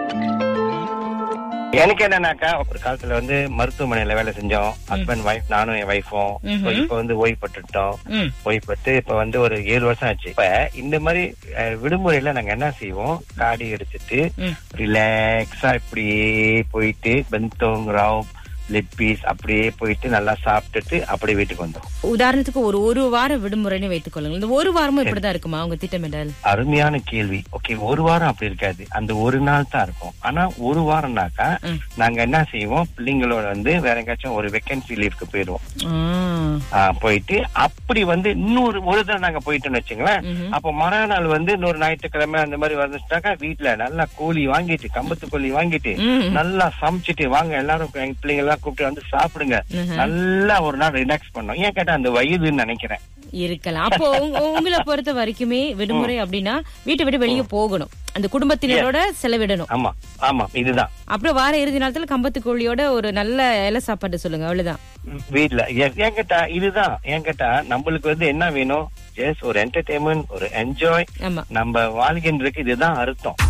எனக்கு என்னன்னாக்கா ஒரு காலத்துல வந்து மருத்துவமனையில வேலை செஞ்சோம் ஹஸ்பண்ட் ஒய்ஃப் நானும் என் ஒய்ஃபும் ம்ஹும். இப்ப வந்து ஓய்வு பட்டுட்டோம் ம் ஓய்வு பட்டு இப்ப வந்து ஒரு ஏழு வருஷம் ஆச்சு இப்ப இந்த மாதிரி அஹ், விடுமுறையில நாங்க என்ன செய்வோம் காடி எடுத்துட்டு ம். ரிலாக்ஸா இப்படியே போயிட்டு பெந்தோங் ராவ் லெக் பீஸ் அப்படியே போயிட்டு நல்லா சாப்பிட்டுட்டு அப்படியே வீட்டுக்கு வந்தோம் உதாரணத்துக்கு ஒரு ஒரு வாரம் விடுமுறைன்னு வைத்துக் கொள்ளுங்கள் இந்த ஒரு வாரமும் இப்படிதான் இருக்குமா உங்க திட்டமிடல் அருமையான கேள்வி ஓகே ஒரு வாரம் அப்படி இருக்காது அந்த ஒரு நாள் தான் இருக்கும் ஆனா ஒரு வாரம்னாக்கா ம். நாங்க என்ன செய்வோம் பிள்ளைங்களோட வந்து வேற எங்கேயாச்சும் ஒரு வெக்கன்சி லீவுக்கு போயிடுவோம் ஆ. ஆ, போயிட்டு அப்படி வந்து இன்னொரு ஒரு தடவை நாங்க போயிட்டோம்னு வச்சுங்களேன் ம்ஹும். அப்ப மறுநாள் வந்து இன்னொரு ஞாயிற்றுக்கிழமை அந்த மாதிரி வந்துச்சுட்டாக்கா வீட்டுல நல்லா கோழி வாங்கிட்டு கம்பத்து கோழி வாங்கிட்டு ம். நல்லா சமைச்சிட்டு வாங்க எல்லாரும் எங்க பிள்ளைங்க எல்லாம் கூப்பிட்டு வந்து சாப்பிடுங்க ம்ஹும். நல்லா ஒரு நாள் ரிலாக்ஸ் பண்ணோம் ஏன் கேட்டா அந்த வயதுன்னு நினைக்கிறேன் இருக்கலாம் அப்போ உங்க- உங்களை பொறுத்த வரைக்குமே விடுமுறை அப்படின்னா வீட்டை விட்டு வெளியே போகணும் அந்த குடும்பத்தினரோட செலவிடணும் ஆமா ஆமா இதுதான் அப்புறம் வார இறுதி நேரத்துல கம்பத்து கோழியோட ஒரு நல்ல இலை சாப்பாடு சொல்லுங்க அவ்வளவுதான் வீட்ல ஏன் ஏன் கேட்டா இதுதான் ஏன் கேட்டா நம்மளுக்கு வந்து என்ன வேணும் ஜஸ்ட் ஒரு என்டர்டைன்மெண்ட் ஒரு என்ஜாய் ஆமா நம்ம வாழ்கின்றதுக்கு இதுதான் அர்த்தம்